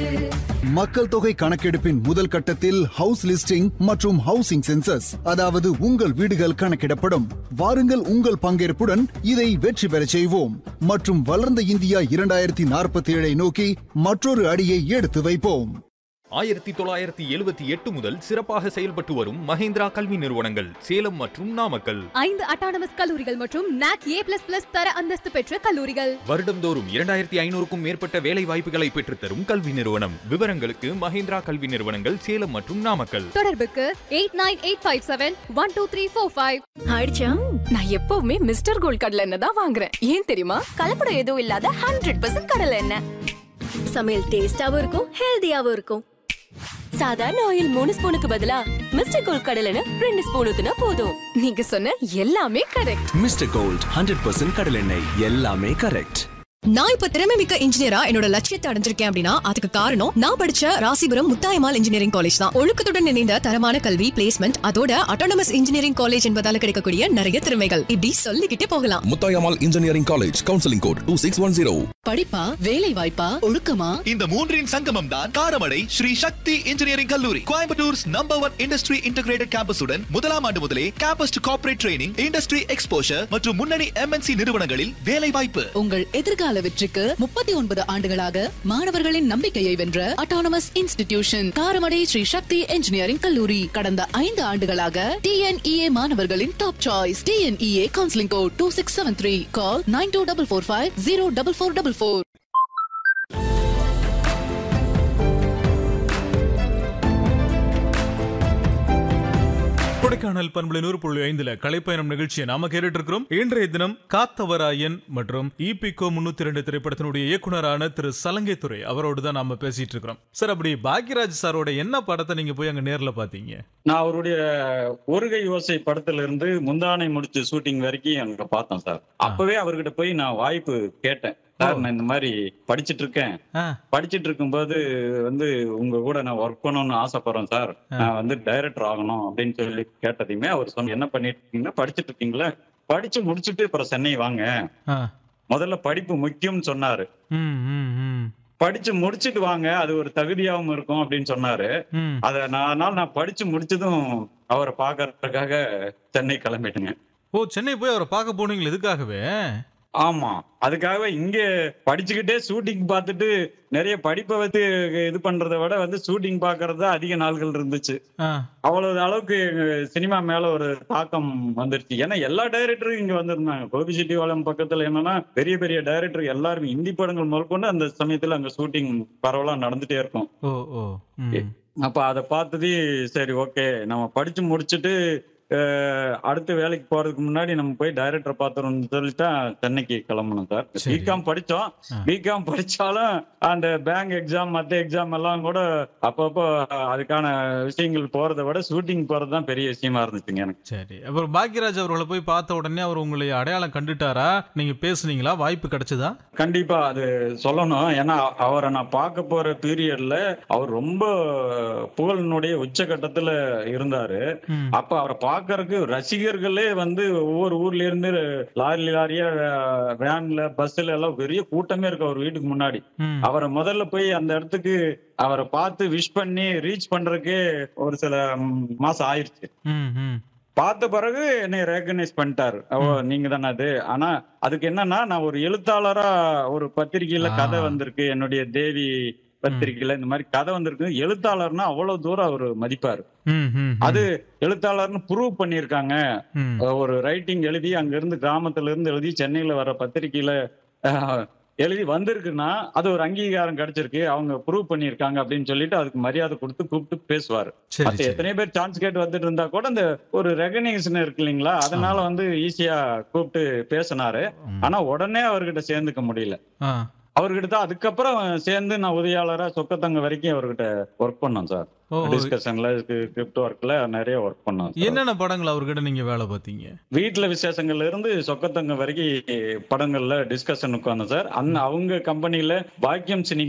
மக்கள் தொகை கணக்கெடுப்பின் முதல் கட்டத்தில் ஹவுஸ் லிஸ்டிங் மற்றும் ஹவுசிங் சென்சஸ் அதாவது உங்கள் வீடுகள் கணக்கிடப்படும் வாருங்கள் உங்கள் பங்கேற்புடன் இதை வெற்றி பெறச் செய்வோம் மற்றும் வளர்ந்த இந்தியா இரண்டாயிரத்தி நாற்பத்தி ஏழை நோக்கி மற்றொரு அடியை எடுத்து வைப்போம் ஆயிரத்தி தொள்ளாயிரத்தி எழுபத்தி எட்டு முதல் சிறப்பாக செயல்பட்டு வரும் மஹேந்திரா கல்வி நிறுவனங்கள் சேலம் மற்றும் நாமக்கல் ஐந்து அட்டானமஸ் கல்லூரிகள் மற்றும் நாக் ஏ பிளஸ் பிளஸ் தர அந்தஸ்து பெற்ற கல்லூரிகள் வருடம்தோறும் இரண்டாயிரத்தி ஐநூறுக்கும் மேற்பட்ட வேலை வாய்ப்புகளை பெற்றுத்தரும் கல்வி நிறுவனம் விவரங்களுக்கு மஹேந்திரா கல்வி நிறுவனங்கள் சேலம் மற்றும் நாமக்கல் தொடர்புக்கு eight nine eight five seven one two three four five ஆயிடுச்சா நான் எப்பவுமே மிஸ்டர் கோல்ட் கடலை எண்ணெய் தான் வாங்குறேன் ஏன் தெரியுமா கலப்படம் எதுவும் இல்லாத ஹண்ட்ரட் பர்சன்ட் கடலை எண்ணெய் சமையல் டேஸ்டாவும் இருக்கும் ஹெல்தியாவும் இருக்கும் சாதாரண ஆயில் மூணு ஸ்பூனுக்கு பதிலா மிஸ்டர் கோல்ட் கடலை எண்ணெய் ரெண்டு ஸ்பூன் ஊத்துனா போதும் நீங்க சொன்ன எல்லாமே correct mister Gold hundred percent கடலெண்ணெய் எல்லாமே கரெக்ட் நான் இப்ப திறமை மிக்க இன்ஜினியரா என்னோட லட்சியத்தை அடைஞ்சிருக்கேன் அப்படின்னா அதுக்கு காரணம் நான் படிச்ச ராசிபுரம் முத்தாயமால் இன்ஜினியரிங் காலேஜ் தான் ஒழுக்கத்துடன் இணைந்த தரமான கல்வி பிளேஸ்மெண்ட் அதோட அட்டானமஸ் இன்ஜினியரிங் காலேஜ் என்பதால கிடைக்கக்கூடிய நிறைய திறமைகள் இப்படி சொல்லிக்கிட்டே போகலாம் Muthayammal engineering college counselling code two six one zero படிப்பா வேலை வாய்ப்பா ஒழுக்கமா இந்த மூன்றின் சங்கமம் தான் காரமடை ஸ்ரீ சக்தி இன்ஜினியரிங் கல்லூரி Coimbatore's number one industry integrated கேம்பஸுடன் முதலாம் ஆண்டு முதலே campus to corporate training industry exposure மற்றும் முன்னணி எம்என்சி நிறுவனங்களில் வேலை வாய்ப்பு உங்கள் எதிர்கால வெற்றிக்கு முப்பத்தி ஒன்பது ஆண்டுகளாக மாணவர்களின் நம்பிக்கையை வென்ற autonomous institution Karamadai Sri Sakthi engineering கல்லூரி கடந்த ஐந்து ஆண்டுகளாக டிஎன்இஏ மாணவர்களின் top choice TNEA counselling code two six seven three call nine two double four five zero double four double four Kodaikanal பண்புலை நூறு புள்ளி ஐந்துல கலைப்பயணம் நிகழ்ச்சியை நாம கேட்டுட்டு இருக்கிறோம் இன்றைய தினம் காத்தவராயன் மற்றும் இபிகோ முன்னூத்தி ரெண்டு திரைப்படத்தினுடைய இயக்குனரான திரு சலங்கை துறை அவரோடு தான் நாம பேசிட்டு இருக்கிறோம் சார் அப்படி பாக்யராஜ் சாரோட என்ன படத்தை நீங்க போய் அங்க நேர்ல பாத்தீங்க நான் அவருடைய ஒருகை யோசை படத்துல இருந்து முந்தானை முடிச்சு ஷூட்டிங் வரைக்கும் அங்க பார்த்தேன் சார் அப்பவே அவர்கிட்ட போய் நான் வாய்ப்பு கேட்டேன் சார் நான் இந்த மாதிரி படிச்சிட்டு இருக்கேன் படிச்சிட்டு இருக்கும்போது வந்து உங்க கூட நான் ஒர்க் பண்ணணும்னு ஆசைப்படுறேன் சார் நான் வந்து டைரக்டர் ஆகணும் அப்படின்னு சொல்லி கேட்டதையுமே அவர் சொன்ன என்ன பண்ணிட்டு இருக்கீங்கன்னா படிச்சிட்டு இருக்கீங்களா படிச்சு முடிச்சுட்டு அப்புறம் சென்னை வாங்க முதல்ல படிப்பு முக்கியம்னு சொன்னாரு படிச்சு முடிச்சிட்டு வாங்க அது ஒரு தகுதியாவும் இருக்கும் அப்படின்னு சொன்னாரு அத நான் அதனால நான் படிச்சு முடிச்சதும் அவரை பாக்குறதுக்காக சென்னை கிளம்பிட்டேங்க ஓ சென்னை போய் அவரை பார்க்க போனீங்களா இதுக்காகவே ஆமா அதுக்காக இங்க படிச்சுக்கிட்டே ஷூட்டிங் பார்த்துட்டு நிறைய படிப்பை வந்து இது பண்றதை விட வந்து ஷூட்டிங் பாக்குறது அதிக நாள்கள் இருந்துச்சு அவ்வளவு அளவுக்கு சினிமா மேல ஒரு தாக்கம் வந்துருச்சு ஏன்னா எல்லா டைரக்டரும் இங்க வந்திருந்தாங்க கோபி செட்டிவாளம் பக்கத்துல என்னன்னா பெரிய பெரிய டைரக்டர் எல்லாருமே இந்தி படங்கள் முதற்கொண்டு அந்த சமயத்துல அங்க ஷூட்டிங் பரவலா நடந்துட்டே இருக்கும் ஓ ஓ அப்ப அதை பார்த்ததே சரி ஓகே நம்ம படிச்சு முடிச்சுட்டு அடுத்த வேலைக்கு போறதுக்கு முன்னாடி நம்ம போய் டைரக்டர் பாத்துறோம்னு சொல்லிட்டு சென்னைக்கு கிளம்பணும் சார் பிகாம் படிச்சோம் பிகாம் படிச்சாலும் அந்த பேங்க் எக்ஸாம் மத்த எக்ஸாம் எல்லாம் கூட அப்பப்போ அதுக்கான விஷயங்கள் போறதை விட ஷூட்டிங் போறது தான் பெரிய விஷயமா இருந்துச்சுங்க எனக்கு சரி அப்புறம் பாக்யராஜ் அவர்களை போய் பார்த்த உடனே அவர் உங்களை அடையாளம் கண்டுட்டாரா நீங்க பேசுனீங்களா வாய்ப்பு கிடைச்சதா கண்டிப்பா அது சொல்லணும் ஏன்னா அவரை நான் பார்க்க போற பீரியட்ல அவர் ரொம்ப புகழினுடைய உச்சகட்டத்துல இருந்தாரு அப்ப அவரை பாக்குறதுக்கு ரசிகர்களே வந்து ஒவ்வொரு ஊர்ல இருந்து லாரி லாரியா வேன்ல பஸ்ல எல்லாம் பெரிய கூட்டமே இருக்கு அவர் வீட்டுக்கு முன்னாடி அவரை முதல்ல போய் அந்த இடத்துக்கு அவரை பார்த்து விஷ் பண்ணி ரீச் பண்றதுக்கே ஒரு சில மாசம் ஆயிருச்சு பார்த்த பிறகு என்னை ரெகனைஸ் பண்ணிட்டாரு ஓ நீங்க தானே அது ஆனா அதுக்கு என்னன்னா நான் ஒரு எழுத்தாளரா ஒரு பத்திரிகையில கதை வந்திருக்கு என்னுடைய தேவி பத்திரிகையில இந்த மாதிரி கதை வந்திருக்கு எழுத்தாளர்னா அவ்வளவு தூரம் அவர் மதிப்பாரு அது எழுத்தாளர்னு ப்ரூவ் பண்ணிருக்காங்க ஒரு ரைட்டிங் எழுதி அங்க இருந்து கிராமத்துல இருந்து எழுதி சென்னையில வர பத்திரிகையில எழுதி வந்திருக்குன்னா அது ஒரு அங்கீகாரம் கிடைச்சிருக்கு அவங்க ப்ரூவ் பண்ணிருக்காங்க அப்படின்னு சொல்லிட்டு அதுக்கு மரியாதை கொடுத்து கூப்பிட்டு பேசுவாரு மத்த எத்தனை பேர் சான்ஸ் கேட்டு வந்துட்டு இருந்தா கூட அந்த ஒரு ரெகனைசேஷன் இருக்கு இல்லைங்களா அதனால வந்து ஈஸியா கூப்பிட்டு பேசினாரு ஆனா உடனே அவர்கிட்ட சேர்ந்துக்க முடியல அவர்கிட்ட தான் அதுக்கப்புறம் சேர்ந்து நான் உதவியாளரா சொக்கத்தங்க வரைக்கும் அவர்கிட்ட ஒர்க் பண்ணோம் சார் டிஸ்கஷன்ல கிரிப்ட் ஒர்க்ல நிறைய ஒர்க் பண்ணோம் என்னென்ன படங்கள் அவர்கிட்ட நீங்க வேலை பார்த்தீங்க வீட்டுல விசேஷங்கள்ல இருந்து சொக்கத்தங்க வரைக்கும் படங்கள்ல டிஸ்கஷன் உட்கார்ந்தோம் சார் அந்த அவங்க கம்பெனில பாக்கியம் சினி